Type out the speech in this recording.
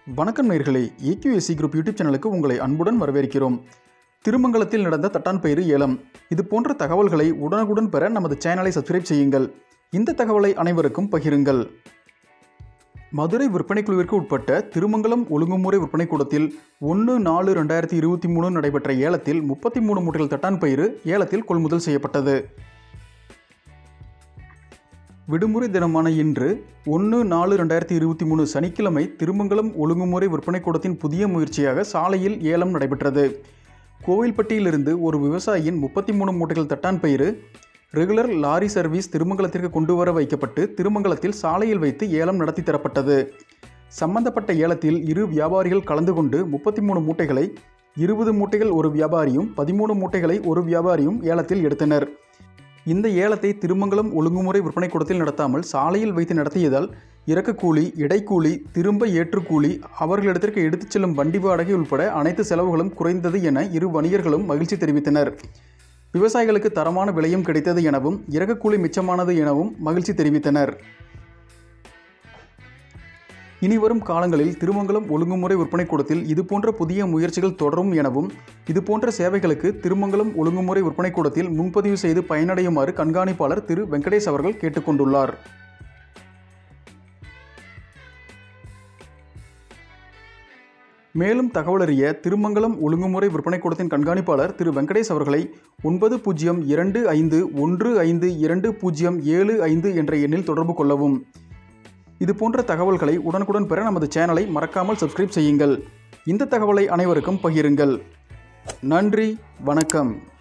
வணக்கம் நேர்களே AQSC group YouTube சேனலுக்கு உங்களை அன்புடன் வரவேற்கிறோம் திருமங்கலத்தில் நடந்த தட்டான் பயிறு ஏலம் இது போன்ற தகவல்களை உடனுக்குடன் பெற நமது சேனலை சப்ஸ்கிரைப் செய்யுங்கள் இந்த தகவலை அனைவருக்கும் பகிருங்கள் மதுரை விற்பனை குழுவிற்கு உட்பட்ட திருமங்கலம் ஒழுங்குமுறை விற்பனை கூடத்தில் ஒன்று நாலு ரெண்டாயிரத்தி இருபத்தி மூணு நடைபெற்ற ஏலத்தில் முப்பத்தி மூணு மூட்டைகள் தட்டான் பயிறு ஏலத்தில் கொள்முதல் செய்யப்பட்டது விடுமுறை தினமான இன்று ஒன்று நாலு ரெண்டாயிரத்தி இருபத்தி மூணு சனிக்கிழமை திருமங்கலம் ஒழுங்குமுறை விற்பனை கூடத்தின் புதிய முயற்சியாக சாலையில் ஏலம் நடைபெற்றது கோவில்பட்டியிலிருந்து ஒரு விவசாயியின் முப்பத்தி மூணு மூட்டைகள் தட்டான் பயிறு ரெகுலர் லாரி சர்வீஸ் திருமங்கலத்திற்கு கொண்டு வர வைக்கப்பட்டு திருமங்கலத்தில் சாலையில் வைத்து ஏலம் நடத்தி தரப்பட்டது சம்பந்தப்பட்ட ஏலத்தில் இரு வியாபாரிகள் கலந்து கொண்டு முப்பத்தி மூணு மூட்டைகளை இருபது மூட்டைகள் ஒரு வியாபாரியும் பதிமூணு மூட்டைகளை ஒரு வியாபாரியும் ஏலத்தில் எடுத்தனர் இந்த ஏலத்தை திருமங்கலம் ஒழுங்குமுறை விற்பனை கூடத்தில் நடத்தாமல் சாலையில் வைத்து நடத்தியதால் இறக்கக்கூலி இடைக்கூலி திரும்ப ஏற்றுக்கூலி அவர்களிடத்திற்கு எடுத்துச் செல்லும் வண்டி வாடகை உள்பட அனைத்து செலவுகளும் குறைந்தது என இரு வணிகர்களும் மகிழ்ச்சி தெரிவித்தனர் விவசாயிகளுக்கு தரமான விலையும் கிடைத்தது எனவும் இறக்கக்கூலி மிச்சமானது எனவும் மகிழ்ச்சி தெரிவித்தனர் இனிவரும் காலங்களில் திருமங்கலம் ஒழுங்குமுறை விற்பனை கூடத்தில் இதுபோன்ற புதிய முயற்சிகள் தொடரும் எனவும் இதுபோன்ற சேவைகளுக்கு திருமங்கலம் ஒழுங்குமுறை விற்பனை கூடத்தில் முன்பதிவு செய்து பயனடையுமாறு கண்காணிப்பாளர் திரு வெங்கடேஷ் அவர்கள் கேட்டுக்கொண்டுள்ளார் மேலும் தகவலறிய திருமங்கலம் ஒழுங்குமுறை விற்பனை கூடத்தின் கண்காணிப்பாளர் திரு வெங்கடேஷ் அவர்களை ஒன்பது பூஜ்ஜியம் இரண்டு ஐந்து ஒன்று ஐந்து இரண்டு பூஜ்ஜியம் ஏழு ஐந்து என்ற எண்ணில் தொடர்பு கொள்ளவும் இது போன்ற தகவல்களை உடனுக்குடன் பெற நமது சேனலை மறக்காமல் சப்ஸ்கிரைப் செய்யுங்கள் இந்த தகவலை அனைவருக்கும் பகிருங்கள் நன்றி வணக்கம்